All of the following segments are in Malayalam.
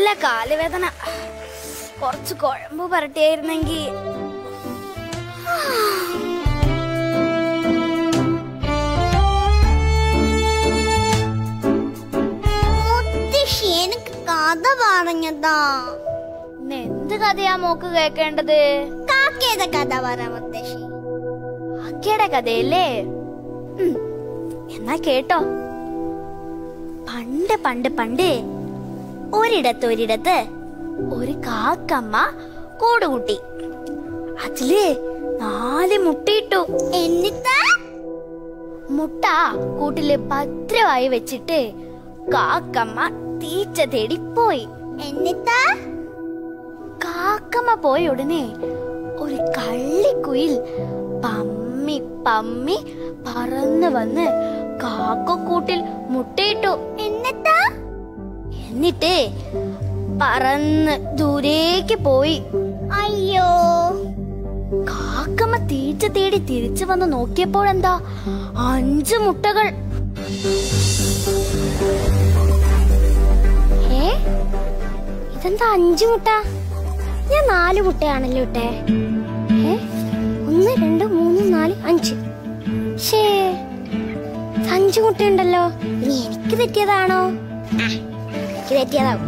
നല്ല കാലുവേദന കുറച്ച് കുഴമ്പ് പരട്ടിയായിരുന്നെങ്കി മുത്തശ്ശി എനിക്ക് കഥ പറഞ്ഞതാ ഇന്ന് എന്ത് കഥയാ മോക്ക് കേക്കേണ്ടത് കാക്കയുടെ കഥ പറ മുത്തശ്ശി അക്കയുടെ കഥയല്ലേ ഉം, എന്നാ കേട്ടോ പണ്ട് പണ്ട് പണ്ട് ഒരിടത്ത് ഒരിടത്ത് ഒരു കാക്കമ്മ കൂടുകൂട്ടി അതില് നാല് മുട്ടയിട്ടു എന്നിട്ട് മുട്ട കൂട്ടില് ഭദ്രമായി വെച്ചിട്ട് കാക്കമ്മ തീറ്റ തേടി പോയി എന്നിട്ട് കാക്കമ്മ പോയ ഉടനെ ഒരു കള്ളിക്കുയിൽ പമ്മി പമ്മി പറന്നു വന്ന് കാക്കക്കൂട്ടിൽ മുട്ടയിട്ടു എന്നിട്ട് എന്നിട്ട് പറന്ന് ദൂരേക്ക് പോയി അയ്യോ കാക്കമ്മ തീറ്റ തേടി തിരിച്ചു വന്ന് നോക്കിയപ്പോഴെന്താ അഞ്ച് മുട്ടകൾ ഏ ഇതെന്താ അഞ്ചു മുട്ട ഞാൻ നാല് മുട്ടയാണല്ലോ ഇട്ടെ ഏ ഒന്ന് രണ്ട് മൂന്ന് നാല് അഞ്ച് ഷേ അഞ്ചു മുട്ടയുണ്ടല്ലോ ഇനി എനിക്ക് തെറ്റിയതാണോ ആ, എനിക്ക് തെറ്റിയതാവും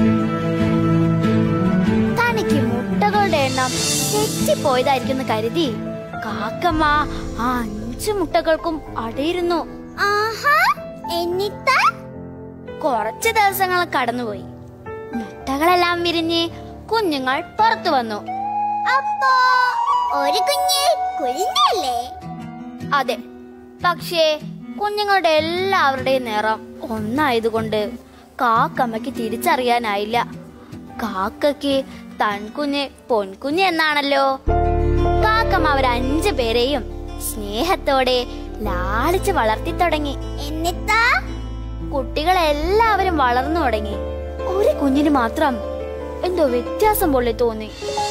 തനിക്ക് മുട്ടകളുടെ എണ്ണം തെറ്റിപ്പോയതായിരിക്കും എന്ന് കരുതി കാക്കമ്മ ആ അഞ്ച് മുട്ടകൾക്കും അടയിരുന്നു ആഹാ എന്നിട്ട് കുറച്ച് ദിവസങ്ങൾ കടന്നുപോയി മുട്ടകളെല്ലാം വിരിഞ്ഞ് കുഞ്ഞുങ്ങൾ പുറത്തു വന്നു അപ്പോ ഒരു കുഞ്ഞ് കുഞ്ഞല്ലേ അതെ പക്ഷേ കുഞ്ഞുങ്ങളുടെ എല്ലാവരുടെയും നിറം ഒന്നായതുകൊണ്ട് കാക്കമ്മയ്ക്ക് തിരിച്ചറിയാനായില്ല കാക്കയ്ക്ക് തൻകുഞ്ഞ് പൊൻകുഞ്ഞ് എന്നാണല്ലോ കാക്കമ്മ അവർ അഞ്ചു പേരെയും സ്നേഹത്തോടെ ലാളിച്ച് വളർത്തി തുടങ്ങി എന്നിട്ട് കുട്ടികളെല്ലാവരും വളർന്നു തുടങ്ങി ഒരു കുഞ്ഞിന് മാത്രം എന്തോ വ്യത്യാസം പോലെ തോന്നി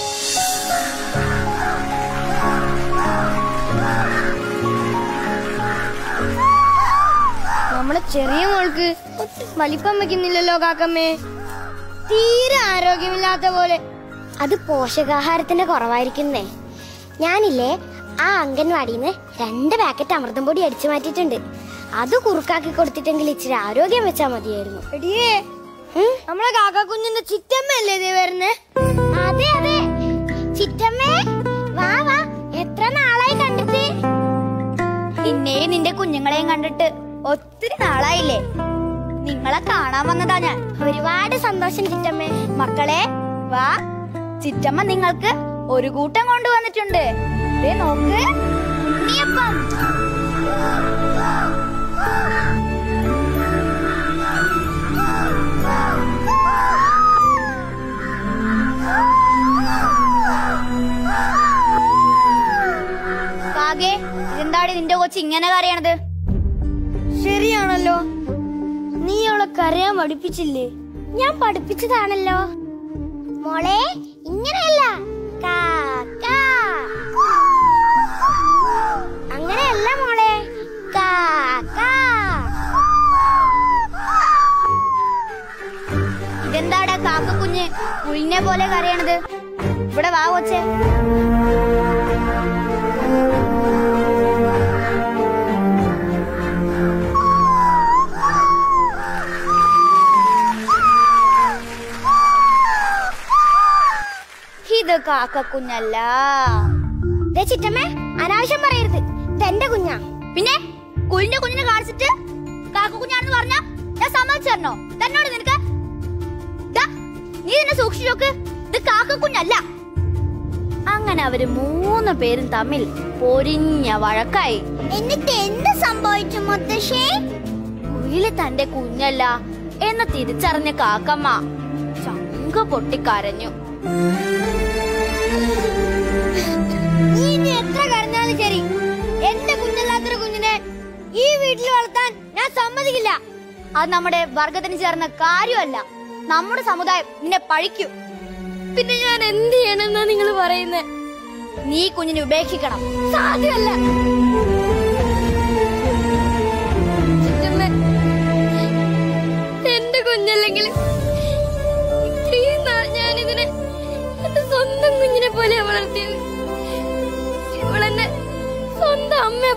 നമ്മളെ ചെറിയ മോൾക്ക് ഒട്ടും വലിപ്പം വെക്കുന്നില്ലല്ലോ കാക്കമ്മേ തീരെ ആരോഗ്യമില്ലാത്ത പോലെ അത് പോഷകാഹാരത്തിന്റെ കുറവായിരിക്കുന്നേ ഞാനില്ലേ ആ അംഗൻവാടിന്ന് രണ്ട് പാക്കറ്റ് അമൃതം പൊടി അടിച്ചു മാറ്റിയിട്ടുണ്ട് അത് കുറുക്കാക്കി കൊടുത്തിട്ടെങ്കിൽ ഇച്ചിരി ആരോഗ്യം വെച്ചാ മതിയായിരുന്നു നമ്മളെ കാക്കാക്കുഞ്ഞിന്റെ ചിറ്റമ്മല്ലേ ഇതേ വരുന്നേ അതെ അതെ ചിറ്റമ്മേ വാ വാ എത്ര നാളായി കണ്ടിട്ട് നിന്നെയും നിന്റെ കുഞ്ഞുങ്ങളെയും കണ്ടിട്ട് ഒത്തിരി നാളായില്ലേ നിങ്ങളെ കാണാൻ വന്നതാ ഞാൻ ഒരുപാട് സന്തോഷം ചിറ്റമ്മേ മക്കളെ വാ ചിറ്റമ്മ നിങ്ങൾക്ക് ഒരു കൂട്ടം കൊണ്ടുവന്നിട്ടുണ്ട് ദേ നോക്ക് ഉണ്ണിയപ്പം കാകെ ഇതെന്താടി നിന്റെ കൊച്ചു ഇങ്ങനെ കരയണത് ശരിയാണല്ലോ നീ അവളെ കരയാൻ പഠിപ്പിച്ചില്ലേ ഞാൻ പഠിപ്പിച്ചതാണല്ലോ മോളെ ഇങ്ങനെയല്ല കാ, കാ. അങ്ങനെയല്ല മോളെ കാ, കാ. ഇതെന്താടാ കാക്ക കുഞ്ഞ് കുഴിനെ പോലെ കരയണത് ഇവിടെ വാ കൊച്ചേ ഇത് കാക്ക കുഞ്ഞല്ല ദേ ചിറ്റമ്മേ അനാവശ്യം പറയരുത് ഇതെന്റെ കുഞ്ഞാ പിന്നെ കുഴിന്റെ കുഞ്ഞിനെ കാണിച്ചിട്ട് കാക്ക കുഞ്ഞാണെന്ന് പറഞ്ഞ ഞാൻ സമ്മതിച്ചു തരണോ തന്നോട് നിനക്ക് ദാ, നീ തന്നെ സൂക്ഷിച്ചു നോക്ക് ഇത് കാക്ക കുഞ്ഞല്ല അങ്ങനെ അവര് മൂന്ന് പേരും തമ്മിൽ പൊരിഞ്ഞ വഴക്കായി എന്നിട്ട് എന്ത് സംഭവിച്ചു മുത്തശ്ശേ കുയില് തന്റെ കുഞ്ഞല്ല എന്ന് തിരിച്ചറിഞ്ഞ കാക്കമ്മ ചങ്ക പൊട്ടിക്കരഞ്ഞു നീ ഇനി എത്ര കരഞ്ഞാലും ശരി എന്റെ കുഞ്ഞല്ലാത്തൊരു കുഞ്ഞിനെ ഈ വീട്ടിൽ വളർത്താൻ ഞാൻ സമ്മതിക്കില്ല അത് നമ്മുടെ വർഗത്തിന് ചേർന്ന കാര്യമല്ല നമ്മുടെ സമുദായം നിന്നെ പഴിക്കും പിന്നെ ഞാൻ എന്ത് ചെയ്യണമെന്നാ നിങ്ങൾ പറയുന്നത് നീ കുഞ്ഞിനെ ഉപേക്ഷിക്കണം സാധ്യമല്ല ചിറ്റമ്മേ, എന്റെ കുഞ്ഞല്ലെങ്കിൽ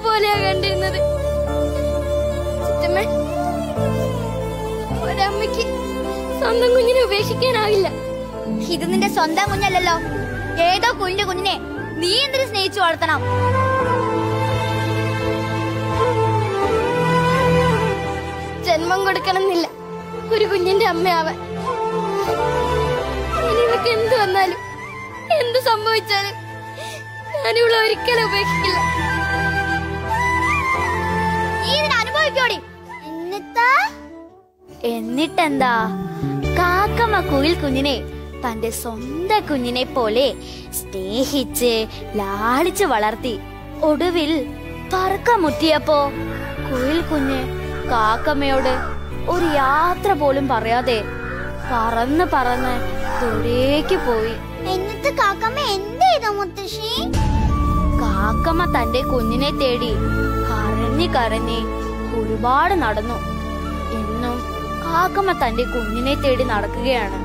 പോലെയാ കണ്ടിരുന്നത് ചിറ്റമ്മേ, ഒരമ്മയ്ക്ക് സ്വന്തം കുഞ്ഞിനെ ഉപേക്ഷിക്കാനാവില്ല ഇത് നിന്റെ സ്വന്തം കുഞ്ഞല്ലല്ലോ ഏതോ കുഞ്ഞിന്റെ കുഞ്ഞിനെ നീ എന്തിനു സ്നേഹിച്ചു വളർത്തണം ജന്മം കൊടുക്കണമെന്നില്ല ഒരു കുഞ്ഞിന്റെ അമ്മയാവാൻ ഇനി ഇവക്ക് എന്ത് വന്നാലും എന്ത് സംഭവിച്ചാലും ഞാനിവളെ ഒരിക്കലും ഉപേക്ഷിക്കില്ല നീ ഇതിനെ അനുഭവിക്കോടി എന്നിട്ടാ എന്നിട്ടെന്താ കാക്കമ്മ കുയിൽ കുഞ്ഞിനെ തന്റെ സ്വന്തം കുഞ്ഞിനെ പോലെ സ്നേഹിച്ച് ലാളിച്ച് വളർത്തി ഒടുവിൽ പറക്കമുറ്റിയപ്പോ കുയിൽ കുഞ്ഞ് കാക്കമ്മയോട് ഒരു യാത്ര പോലും പറയാതെ പറന്ന് പറന്ന് ദൂരേക്ക് പോയി എന്നിട്ട് കാക്കമ്മ എന്ത് ചെയ്തു മുത്തശ്ശി കാക്കമ്മ തന്റെ കുഞ്ഞിനെ തേടി കരഞ്ഞ് കരഞ്ഞ് ഒരുപാട് നടന്നു എന്നും കാക്കമ്മ തന്റെ കുഞ്ഞിനെ തേടി നടക്കുകയാണ്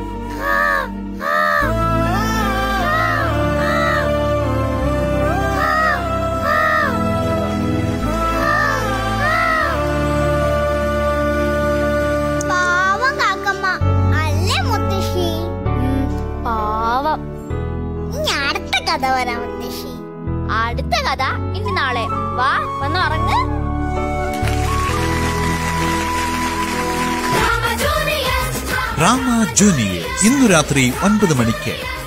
പാവം കാക്കമ്മ അല്ലേ മുത്തശ്ശി ഉം, പാവം ഇനി അടുത്ത കഥ വരാം മുത്തശ്ശി അടുത്ത കഥ ഇനി നാളെ വാ വന്ന് ഉറങ്ങ് ഡ്രാമ ജൂനിയർ ഇന്നു രാത്രി ഒൻപത് മണിക്ക്